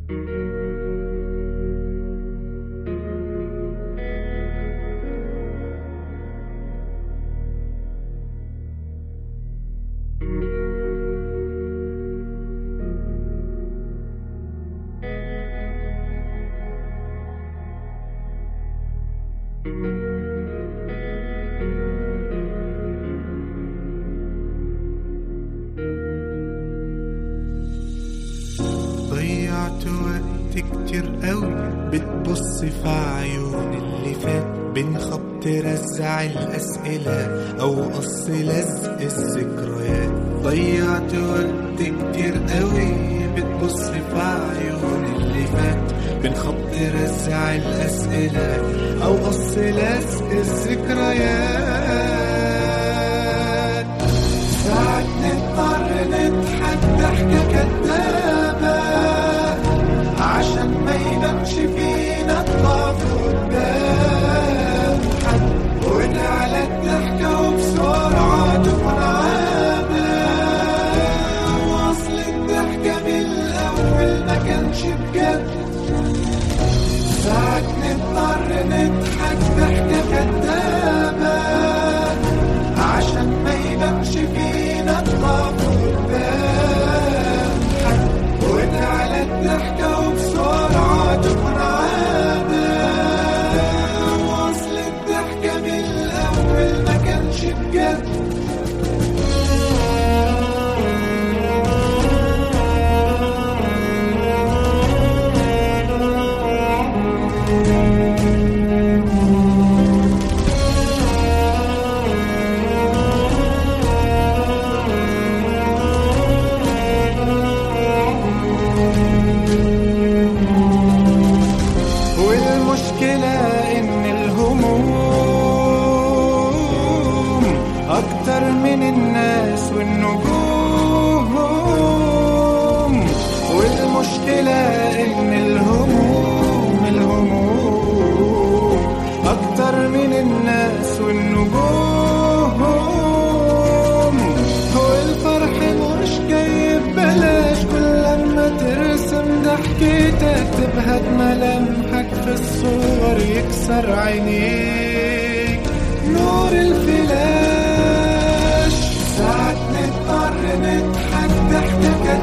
ضيعت وقت كتير قوي بتبص في عيون اللي فات بين خبط رزع الأسئلة أو قص لزق الذكريات ضيعت وقت كتير قوي بتبص في عيون اللي فات بين خبط رزع الأسئلة أو قص لزق الذكريات ساعات نضطر نضحك ضحكة كدابة عشان ما يبانش فينا الضعف قدام حد ونعلى الضحكة وبسرعة تكون عامة وأصل الضحكة من الأول ما كانش بجد ساعات نضطر نضحك ضحكة كدابة عشان ما يبانش فينا الضعف قدام حد ونعلى الضحكة وبسرعة تكون عادة وأصل الضحكة من الأول ما كانش بجد والمشكلة إن الهموم أكتر من الناس والنجوم والمشكلة إن الهموم الهموم أكتر من الناس والنجوم هو الفرح مش جاي ببلاش كل لما ترسم ضحكتك تبهت ملامحك في الصور يكسر عينيك نور الفلاش ساعات نضطر نضحك ضحكة